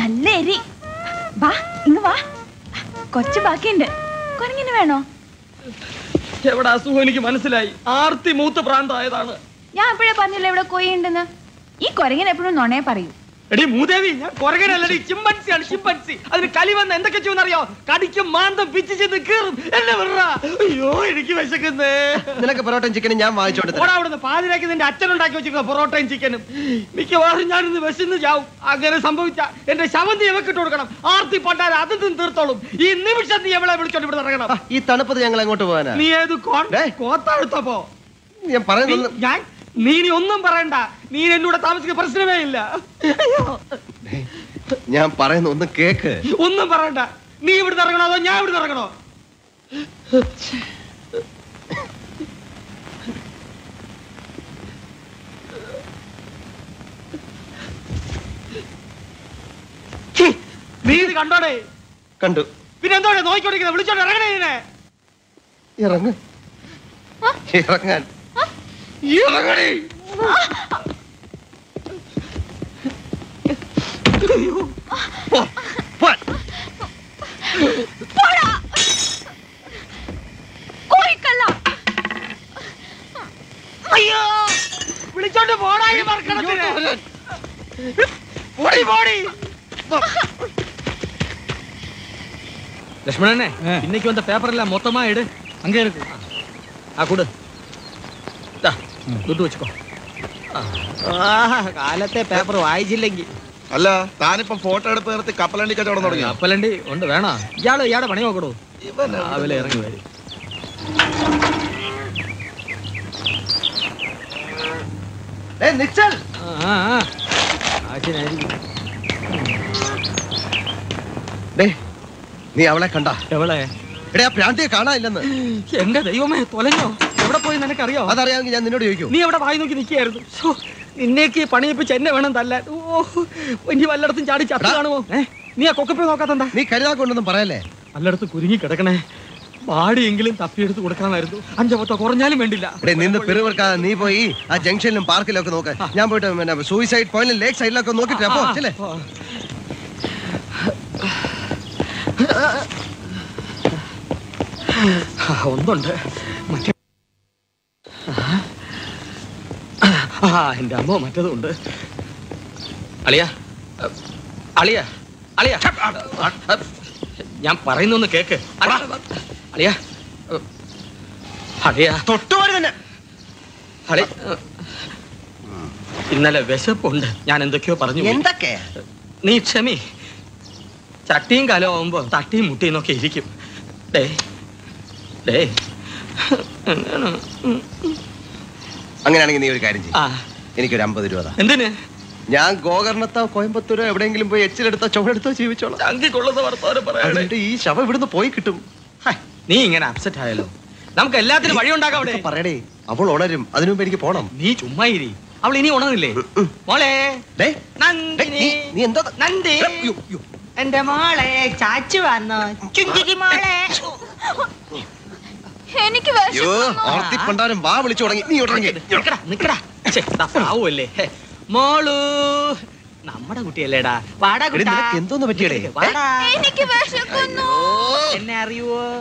നല്ല എരി വാ ഇങ്ങ് വാ കൊച്ചു ബാക്കിയുണ്ട് കുരങ്ങിന് വേണോ എവിടെ അസുഖം എനിക്ക് മനസ്സിലായി ആർത്തി മൂത്ത് പ്രാന്തായതാണ് ഞാൻ എപ്പോഴേ പറഞ്ഞില്ല ഇവിടെ കൊയ്യ ഉണ്ടെന്ന് ഈ കുരങ്ങിന് എപ്പോഴും നുണയെ പറയൂ എടി മൂദേവി ഞാൻ കൊരകനല്ലടി ചിമ്പൻസിയാണ് ചിമ്പൻസി അതിന് കലി വന്ന് എന്തൊക്കെ ചെയ്യുമെന്നറിയോ കടിക്കും മാന്തം പിച്ച് ചെന്ന് കീറും എന്നെ വിടറ അയ്യോ എനിക്ക് വിശക്കുന്നേ നിനക്ക് പൊറോട്ടയും ചിക്കനും ഞാൻ വാങ്ങിച്ചോണ്ട് തരാം. ഓടാ അവിടുന്ന് പാതിരാക്കി നിന്റെ അച്ഛൻ ഉണ്ടാക്കി വെച്ചിരിക്കുന്ന പൊറോട്ടയും ചിക്കനും മിക്കവാറും ഞാനിന്ന് വിശന്ന് ചാവും അങ്ങനെ സംഭവിച്ച എന്റെ ശവന്തി എവക്കിട്ട് കൊടുക്കണം ആർത്തി പണ്ടാൽ അത് നിന്ന് തീർത്തോളും ഈ നിമിഷം നീ എവളെ വിളിച്ചോണ്ട് ഇവിടെ ഇറങ്ങണം ആ, ഈ തണുപ്പത് ഞങ്ങൾ എങ്ങോട്ട് പോകാനാ നീ ഏത് കോൺ ഡേ. കോത്തെടുത്തപ്പോ ഞാൻ പറയുന്നത് നീ- ഞാൻ നീ ഇനി ഒന്നും പറയണ്ട നീ എന്നൂടെ താമസിക്കുന്ന പ്രശ്നമേ ഇല്ല അയ്യോ. ഞാൻ പറയുന്ന ഒന്ന് കേക്ക് ഒന്നും പറയണ്ട നീ ഇവിടുന്ന് ഇറങ്ങണോ അതോ ഞാൻ ഇവിടുന്ന് ഇറങ്ങണോ ഛീ, നീ ഇത് കണ്ടോടെ കണ്ടു പിന്നെ എന്തോടെ നോക്കിക്കൊണ്ടിരിക്കുന്നത് വിളിച്ചോണ്ട് ഇറങ്ങണേ ഇതിനെ ഇറങ്ങ് ഇറങ്ങാൻ ഇറങ്ങണേ പോടാ കോഴിക്കള്ള അയ്യോ വിളിച്ചോണ്ട് പോടാ ഈ മറക്കണത്തിന് പോടി പോടി ലക്ഷ്മണനെ இன்னைக்கு வந்த பேப்பர் எல்லாம் மொத்தமா எடு அங்கே இருக்கு ஆ கொடு ദാ, ദുട്ട് വെച്ചോ കാലത്തെ പേപ്പർ വായിച്ചില്ലെങ്കിൽ അല്ല താനിപ്പം ഫോട്ടോ എടുത്ത് നിർത്തി കപ്പലണ്ടി കച്ചവടം തുടങ്ങി കപ്പലണ്ടി ഉണ്ട് വേണോ ഇയാള് ഇയാടെ പണി നോക്കടോ രാവിലെ ഇറങ്ങി വരും ഏ നിച്ചൽ ആ ആ, ആ ആശിനായിരിക്കും ഡേ നീ അവളെ കണ്ട എവളെ എടേ ആ പ്രാന്തിയെ കാണാനില്ലെന്ന് എന്റെ ദൈവമേ തൊലഞ്ഞോ എവിടെ പോയി നിനക്കറിയോ അതറിയാമെങ്കിൽ ഞാൻ നിന്നോട് ചോദിക്കൂ നീ അവിടെ വായി നോക്കി നിൽക്കുകയായിരുന്നു ശ്ശോ, നിന്നേക്ക് ഈ പണിയിപ്പിച്ച് എന്നെ വേണം തല്ലാൻ ഓ ഇനി വല്ലയിടത്തും ചാടി ചത്തു എടാ. കാണുമോ ഏ നീ ആ കൊക്കപ്പി നോക്കാത്തണ്ട നീ കരുതാക്കൊണ്ടൊന്നും പറയല്ലേ വല്ലയിടത്ത് കുരുങ്ങി കിടക്കണേ പാടിയെങ്കിലും തപ്പിയെടുത്ത് കൊടുക്കാമായിരുന്നു അഞ്ചപത്തോ കുറഞ്ഞാലും വേണ്ടില്ല എടേ നിന്ന് പിറുവിറക്കാതെ നീ പോയി ആ ജംഗ്ഷനിലും പാർക്കിലും ഒക്കെ നോക്ക് ഞാൻ പോയിട്ട് പിന്നെ സൂയിസൈഡ് പോയിന്റിലും ലേക്ക് സൈഡിലൊക്കെ നോക്കിട്ട് അപ്പോ ചെല്ലേ ആ, ഒന്നുണ്ട് മറ്റേ ആ എന്റെ അമ്മ മറ്റതുണ്ട് അളിയ അളിയ അളിയ ഞാൻ പറയുന്നൊന്ന് കേക്ക് അളിയ അളിയ തൊട്ടുപോലെ തന്നെ അളി ഇന്നലെ വിശപ്പുണ്ട് ഞാൻ എന്തൊക്കെയോ പറഞ്ഞു പോയി. എന്തൊക്കെ നീ ക്ഷമി ചട്ടിയും കാലം ആവുമ്പോ തട്ടിയും മുട്ടിയും ഒക്കെ ഇരിക്കും ഡേ ഡേ അങ്ങനെയാണെങ്കിൽ നീ ഒരു കാര്യം ചെയ്യും ആ എനിക്കൊരു അമ്പത് രൂപ താ. എന്തിന് ഞാൻ ഗോകർണത്തോ കോയമ്പത്തൂരോ എവിടെയെങ്കിലും പോയി എച്ചിലെടുത്തോ ചുവടെടുത്തോ ജീവിച്ചോളാം ചങ്കിക്കൊള്ളുന്ന വർത്തമാനം പറയാതെ എന്നിട്ട് ഈ ശവം ഇവിടുന്ന് പോയി കിട്ടും ഹായ്, നീ ഇങ്ങനെ അപ്സെറ്റ് ആയല്ലോ നമുക്ക് എല്ലാത്തിനും വഴി ഉണ്ടാക്കാം അവിടെ ഇതൊക്കെ പറയടേ അവൾ ഉണരും അതിനു മുമ്പ് എനിക്ക് പോണം നീ ചുമ്മാ ഇരി അവൾ ഇനി ഉണർന്നില്ലേ മോളെ ഡേ ഡേ, നന്ദിനി നീ നീ എന്താ നന്ദി യ്യോ, യ്യോ. എന്റെ മോളെ ചാച്ചു വന്നോ ചുഞ്ചിരി മോളെ എനിക്ക് അയ്യോ വിശക്കുന്നു ആർത്തി പണ്ടാരം വാ വിളിച്ചു തുടങ്ങി നീ തുടങ്ങി നിക്കടാ നിക്കടാ ഛെ, ദാ പാവല്ലേ ഹെ. മോളു നമ്മുടെ കുട്ടിയല്ലേടാ വാടാ എടി, കുട്ടാ നിനക്ക് എന്തോന്ന് പറ്റിയടേ വാടാ എനിക്ക് വിശക്കുന്നു എന്നെ അറിയുവോ